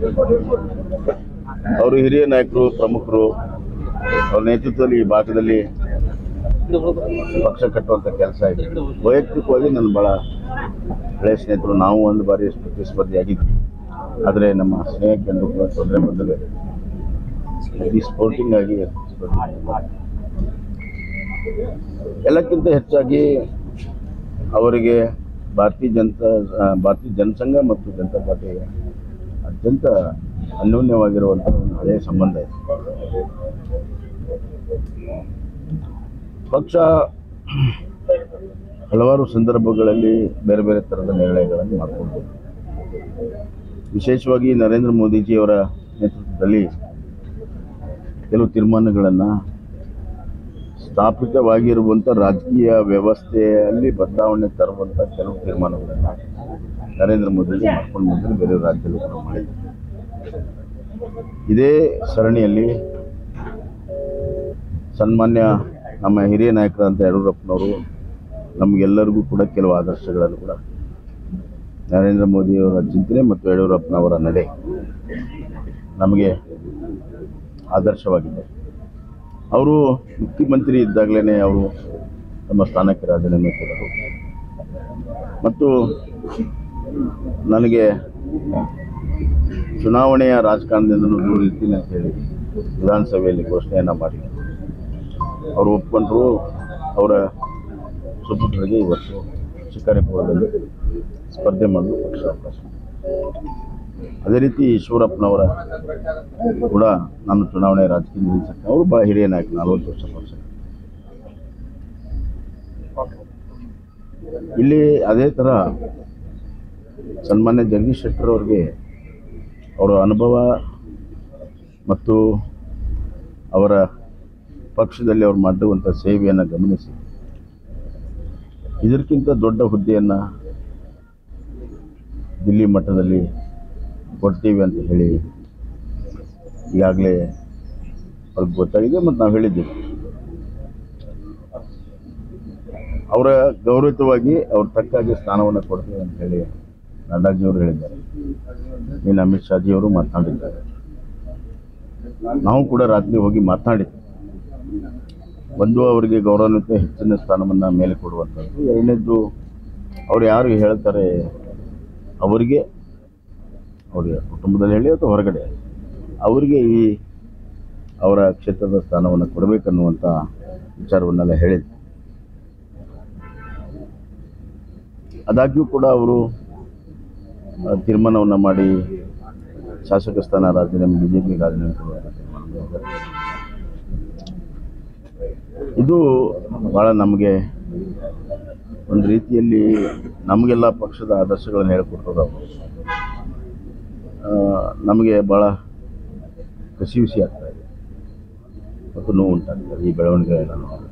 ಅವರು ಹಿರಿಯ ನಾಯಕರು ಪ್ರಮುಖರು ಅವ್ರ ನೇತೃತ್ವದಲ್ಲಿ ಈ ಭಾಗದಲ್ಲಿ ಪಕ್ಷ ಕಟ್ಟುವಂಥ ಕೆಲಸ ಇದೆ ವೈಯಕ್ತಿಕವಾಗಿ ನನ್ನ ಭಾಳ ಹಳೆಯ ಸ್ನೇಹಿತರು ನಾವು ಒಂದು ಬಾರಿ ಪ್ರತಿಸ್ಪರ್ಧಿಯಾಗಿದ್ವಿ ಆದರೆ ನಮ್ಮ ಸ್ನೇಹಕ್ಕೆ ಎಂದು ಕೂಡ ತೊಂದರೆ ಬಂದಿದೆ ಈ ಸ್ಪೋರ್ಟಿಂಗ್ ಆಗಿ ಸ್ಪರ್ಧೆ ಮಾಡಿದ್ವಿ. ಎಲ್ಲಕ್ಕಿಂತ ಹೆಚ್ಚಾಗಿ ಅವರಿಗೆ ಭಾರತೀಯ ಜನತಾ ಆ, ಭಾರತೀಯ ಜನಸಂಘ ಮತ್ತು ಜನತಾ ಪಾರ್ಟಿ ಅತ್ಯಂತ ಅನ್ಯೋನ್ಯವಾಗಿರುವಂಥ ಒಂದು ಹಳೆಯ ಸಂಬಂಧ ಇದೆ ಪಕ್ಷ ಹಲವಾರು ಸಂದರ್ಭಗಳಲ್ಲಿ ಬೇರೆ ಬೇರೆ ಥರದ ನಿರ್ಣಯಗಳನ್ನು ಮಾಡಿಕೊಂಡು ವಿಶೇಷವಾಗಿ ನರೇಂದ್ರ ಮೋದಿಜಿಯವರ ನೇತೃತ್ವದಲ್ಲಿ ಕೆಲವು ತೀರ್ಮಾನಗಳನ್ನು ಸ್ಥಾಪಿತವಾಗಿರುವಂಥ ರಾಜಕೀಯ ವ್ಯವಸ್ಥೆಯಲ್ಲಿ ಬದಲಾವಣೆ ತರುವಂಥ ಕೆಲವು ತೀರ್ಮಾನಗಳನ್ನು ನರೇಂದ್ರ ಮೋದಿಜಿ ಮಾಡ್ಕೊಂಡು ಬಂದರೆ ಬೇರೆ ರಾಜ್ಯದಲ್ಲೂ ಕೂಡ ಮಾಡಿದ್ದಾರೆ ಇದೇ ಸರಣಿಯಲ್ಲಿ ಸನ್ಮಾನ್ಯ ನಮ್ಮ ಹಿರಿಯ ನಾಯಕರಂತ ಯಡಿಯೂರಪ್ಪನವರು ನಮಗೆಲ್ಲರಿಗೂ ಕೂಡ ಕೆಲವು ಆದರ್ಶಗಳನ್ನು ಕೂಡ ನರೇಂದ್ರ ಮೋದಿಯವರ ಚಿಂತನೆ ಮತ್ತು ಯಡಿಯೂರಪ್ಪನವರ ನಡೆ ನಮಗೆ ಆದರ್ಶವಾಗಿದೆ ಅವರು ಮುಖ್ಯಮಂತ್ರಿ ಇದ್ದಾಗಲೇ ಅವರು ತಮ್ಮ ಸ್ಥಾನಕ್ಕೆ ರಾಜೀನಾಮೆ ಕೊಟ್ಟರು ಮತ್ತು ನನಗೆ ಚುನಾವಣೆಯ ರಾಜಕಾರಣದಿಂದಲೂ ದೂರ ಇರ್ತೀನಿ ಅಂತ ಹೇಳಿ ವಿಧಾನಸಭೆಯಲ್ಲಿ ಘೋಷಣೆಯನ್ನು ಮಾಡಿ ಅವರು ಒಪ್ಕೊಂಡ್ರು ಅವರ ಸುಪುತ್ರರಿಗೆ ಇವತ್ತು ಶಿಕಾರಿಪುರದಲ್ಲಿ ಸ್ಪರ್ಧೆ ಮಾಡಲು ಪಕ್ಷ ಅವಕಾಶ ಅದೇ ರೀತಿ ಈಶ್ವರಪ್ಪನವರ ಕೂಡ ನಾನು ಚುನಾವಣೆ ರಾಜಕೀಯ ನಿಲ್ಲಿಸಕ್ಕೆ ಅವರು ಭಾಳ ಹಿರಿಯ ನಾಯಕ ನಲವತ್ತು ವರ್ಷ ಪಕ್ಷ ಇಲ್ಲಿ ಅದೇ ಥರ ಸನ್ಮಾನ್ಯ ಜಗದೀಶ್ ಶೆಟ್ಟರ್ ಅವ್ರಿಗೆ ಅವರ ಅನುಭವ ಮತ್ತು ಅವರ ಪಕ್ಷದಲ್ಲಿ ಅವ್ರು ಮಾಡಿರುವಂಥ ಸೇವೆಯನ್ನು ಗಮನಿಸಿ ಇದಕ್ಕಿಂತ ದೊಡ್ಡ ಹುದ್ದೆಯನ್ನು ದಿಲ್ಲಿ ಮಟ್ಟದಲ್ಲಿ ಕೊಡ್ತೀವಿ ಅಂತ ಹೇಳಿ ಈಗಾಗಲೇ ಅವ್ರಿಗೆ ಗೊತ್ತಾಗಿದೆ ಮತ್ತು ನಾವು ಹೇಳಿದ್ದೀವಿ ಅವರ ಗೌರವಿತವಾಗಿ ಅವ್ರ ತಕ್ಕಾಗಿ ಸ್ಥಾನವನ್ನು ಕೊಡ್ತೀವಿ ಅಂತ ಹೇಳಿ ನಡ್ಡಾಜಿಯವರು ಹೇಳಿದ್ದಾರೆ ಇನ್ನು ಅಮಿತ್ ಶಾಜಿಯವರು ಮಾತನಾಡಿದ್ದಾರೆ ನಾವು ಕೂಡ ರಾತ್ರಿ ಹೋಗಿ ಮಾತನಾಡಿದ್ವಿ ಒಂದು ಅವರಿಗೆ ಗೌರವಾನ್ವಿತ ಹೆಚ್ಚಿನ ಸ್ಥಾನವನ್ನು ಮೇಲೆ ಕೊಡುವಂಥದ್ದು ಎರಡನೇದ್ದು ಅವ್ರು ಯಾರು ಹೇಳ್ತಾರೆ ಅವರಿಗೆ ಅವರಿಗೆ ಕುಟುಂಬದಲ್ಲಿ ಹೇಳಿ ಅಥವಾ ಹೊರಗಡೆ ಅವರಿಗೆ ಈ ಅವರ ಕ್ಷೇತ್ರದ ಸ್ಥಾನವನ್ನು ಕೊಡಬೇಕನ್ನುವಂಥ ವಿಚಾರವನ್ನೆಲ್ಲ ಹೇಳಿದ್ರು ಆದಾಗ್ಯೂ ಕೂಡ ಅವರು ಆ, ತೀರ್ಮಾನವನ್ನು ಮಾಡಿ ಶಾಸಕ ಸ್ಥಾನ ರಾಜೀನಾಮೆ ಬಿ ಜೆ ಪಿ ರಾಜೀನಾಮೆ ಕೊಡುವಂಥ ತೀರ್ಮಾನ ಮಾಡಿದ್ದಾರೆ. ಇದು ಭಾಳ ನಮಗೆ ಒಂದು ರೀತಿಯಲ್ಲಿ ನಮಗೆಲ್ಲ ಪಕ್ಷದ ಆದರ್ಶಗಳನ್ನು ಹೇಳ್ಕೊಟ್ಟರು ಅವರು ಆ, ನಮಗೆ ಭಾಳ ಕಸಿ ವಿಸಿ ಆಗ್ತಾ ಇದೆ ಮತ್ತು ನೋವು ಉಂಟಾಗ್ತದೆ ಈ ಬೆಳವಣಿಗೆಗಳನ್ನ ನೋಡಿ